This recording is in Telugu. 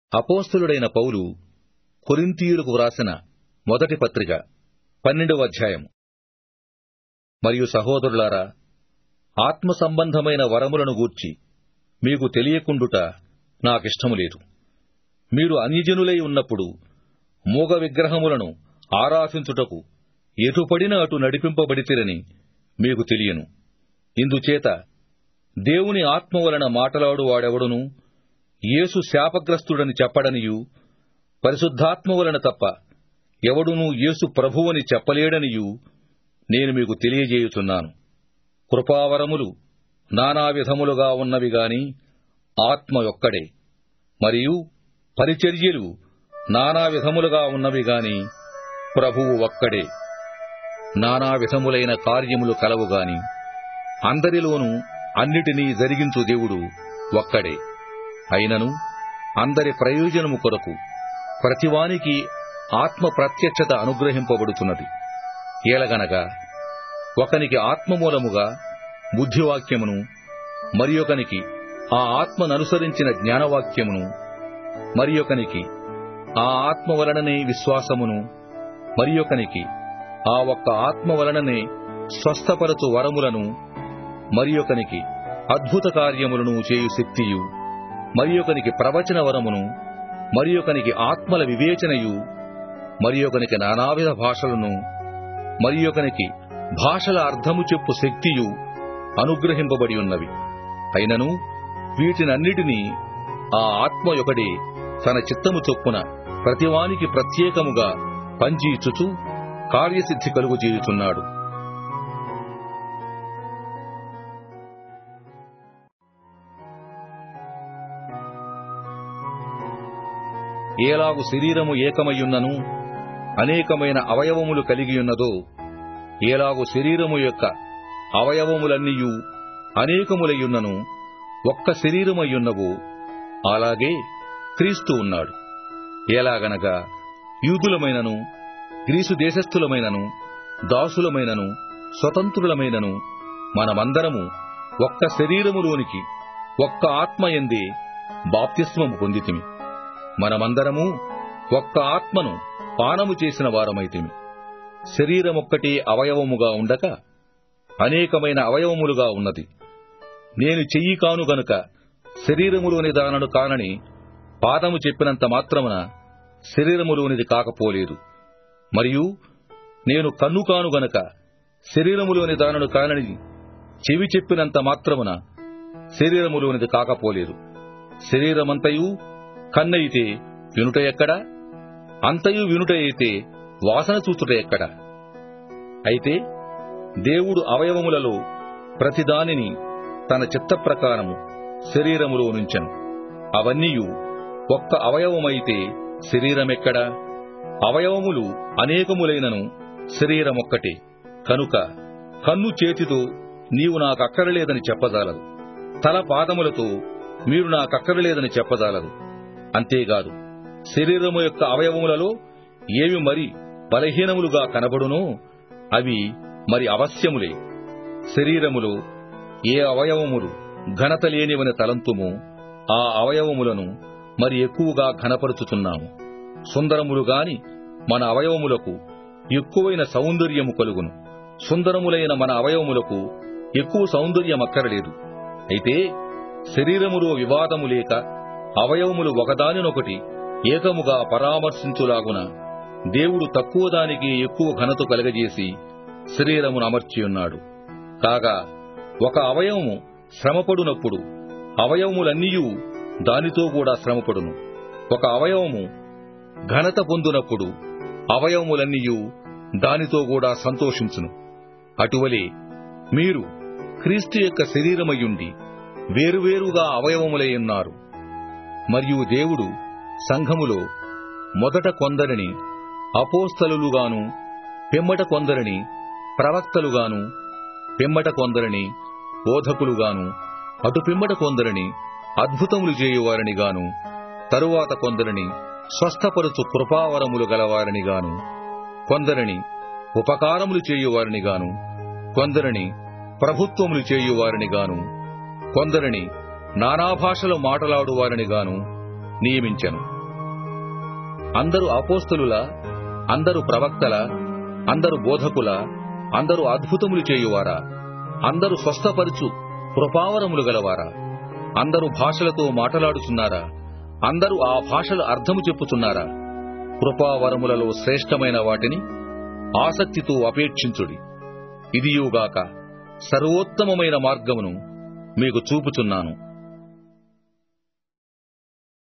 అపోస్తలుడైన పౌలు కొరింథీయులకు వ్రాసిన మొదటి పత్రిక పన్నెండవ అధ్యాయం మరియు సహోదరులారా ఆత్మ సంబంధమైన వరములను గూర్చి మీకు తెలియకుండుట నాకిష్టము లేదు మీరు అన్యజనులై ఉన్నప్పుడు మూగ విగ్రహములను ఆరాధించుటకు ఎటుపడిన అటు నడిపింపబడితిరని మీకు తెలియను ఇందుచేత దేవుని ఆత్మ వలన మాటలాడు వాడెవడును యేసు శాపగ్రస్తుడని చెప్పడనియు పరిశుద్ధాత్మ వలన తప్ప ఎవడునూ యేసు ప్రభువని చెప్పలేడనియు నేను మీకు తెలియజేయుచున్నాను కృపావరములు నానా విధములుగా ఉన్నవి గాని ఆత్మ ఒక్కడే మరియు పరిచర్యలు నానా విధములుగా ఉన్నవి గాని ప్రభువు ఒక్కడే నానా విధములైన కార్యములు కలవు గాని అందరిలోనూ అన్నిటినీ జరిగించు దేవుడు ఒక్కడే అయినను అందరి ప్రయోజనము కొరకు ప్రతివానికి ఆత్మ ప్రత్యక్షత అనుగ్రహింపబడుతున్నది ఏలగనగా ఒకనికి ఆత్మ మూలముగా బుద్ధివాక్యమును మరి ఒకనికి ఆ ఆత్మననుసరించిన జ్ఞానవాక్యమును మరి ఒకనికి ఆ ఆత్మ వలననే విశ్వాసమును మరి ఒకనికి ఆ ఒక్క ఆత్మ వలననే స్వస్థపరచు వరములను మరి ఒకనికి అద్భుత కార్యములను చేయు శక్తియు మరి ఒకనికి ప్రవచన వరమును మరి ఒకనికి ఆత్మల వివేచనయు మరి ఒకనికి నానావిధ భాషలను మరి ఒకనికి భాషల అర్థము చెప్పు శక్తియు అనుగ్రహింపబడి ఉన్నవి అయినను వీటినన్నిటినీ ఆ ఆత్మ ఒకడే తన చిత్తము చొప్పున ప్రతివానికి ప్రత్యేకముగా పంచీచుచు కార్యసిద్ధి కలుగు చేయుచున్నాడు ఏలాగు శరీరము ఏకమయ్యున్నను అనేకమైన అవయవములు కలిగియున్నదో ఏలాగు శరీరము యొక్క అవయవములన్నీయు అనేకములయ్యున్నను ఒక్క శరీరమయ్యున్నవో అలాగే క్రీస్తు ఉన్నాడు ఎలాగనగా యూదులమైనను గ్రీసు దేశస్థులమైనను దాసులమైనను స్వతంత్రులమైనను మనమందరము ఒక్క శరీరములోనికి ఒక్క ఆత్మ ఎందే బాప్తిస్మము పొందితిమి మనమందరము ఒక్క ఆత్మను పానము చేసిన వారమైతిమి శరీరమొక్కటే అవయవముగా ఉండక అనేకమైన అవయవములుగా ఉన్నది నేను చెయ్యి కాను గనుక శరీరములోని దానను కానని పాదము చెప్పినంత మాత్రమున శరీరములోనిది కాకపోలేదు మరియు నేను కన్ను కాను గనక శరీరములోని దానను కానని చెవి చెప్పినంత మాత్రమున శరీరములోనిది కాకపోలేదు శరీరమంతయు కన్నయితే వినుట ఎక్కడా అంతయు వినుట అయితే వాసన చూచుట ఎక్కడా అయితే దేవుడు అవయవములలో ప్రతిదానిని తన చిత్త ప్రకారము శరీరములో నుంచెను అవన్నీయు ఒక్క అవయవమైతే శరీరమెక్కడా అవయవములు అనేకములైనను శరీరమొక్కటే కనుక కన్ను చేతితో నీవు నాకక్కరలేదని చెప్పజాలదు తల పాదములతో మీరు నాకక్కరలేదని చెప్పజాలదు అంతేకాదు శరీరము యొక్క అవయవములలో ఏవి మరి బలహీనములుగా కనబడునో అవి మరి అవశ్యములే శరీరములో ఏ అవయవములు ఘనత లేనివని తలంతుమో ఆ అవయవములను మరి ఎక్కువగా ఘనపరుచుతున్నాము సుందరములు గాని మన అవయవములకు ఎక్కువైన సౌందర్యము కలుగును సుందరములైన మన అవయవములకు ఎక్కువ సౌందర్యం అక్కరలేదు అయితే శరీరములో వివాదము లేక అవయవములు ఒకదానినొకటి ఏకముగా పరామర్శించులాగున దేవుడు తక్కువ దానికి ఎక్కువ ఘనత కలగజేసి శరీరమును అమర్చియున్నాడు కాగా ఒక అవయవము శ్రమపడునప్పుడు అవయవములన్నీయూ దానితో కూడా శ్రమపడును ఒక అవయవము ఘనత పొందునప్పుడు అవయవములన్నీయూ దానితో కూడా సంతోషించును అటువలే మీరు క్రీస్తు యొక్క శరీరమయ్యుండి వేరువేరుగా అవయవములై ఉన్నారు మరియు దేవుడు సంఘములో మొదట కొందరిని అపోస్తలుగాను పిమ్మట కొందరిని ప్రవక్తలుగాను పిమ్మట కొందరిని బోధకులుగాను అటు పిమ్మట కొందరిని అద్భుతములు చేయువారని గాను తరువాత కొందరిని స్వస్థపరుచు కృపావరములు గలవారని గాను కొందరిని ఉపకారములు చేయువారని గాను కొందరిని ప్రభుత్వములు చేయువారని గాను కొందరిని నానా భాషలు మాటలాడువారని గాను నియమించెను అందరు అపోస్తలుల అందరు ప్రవక్తల అందరు బోధకుల అందరు అద్భుతములు చేయువారా అందరు స్వస్థపరుచు కృపావరములు గలవారా అందరు భాషలతో మాటలాడుచున్నారా అందరూ ఆ భాషల అర్థము చెప్పుచున్నారా కృపావరములలో శ్రేష్టమైన వాటిని ఆసక్తితో అపేక్షించుడి ఇదియుగాక సర్వోత్తమమైన మార్గమును మీకు చూపుచున్నాను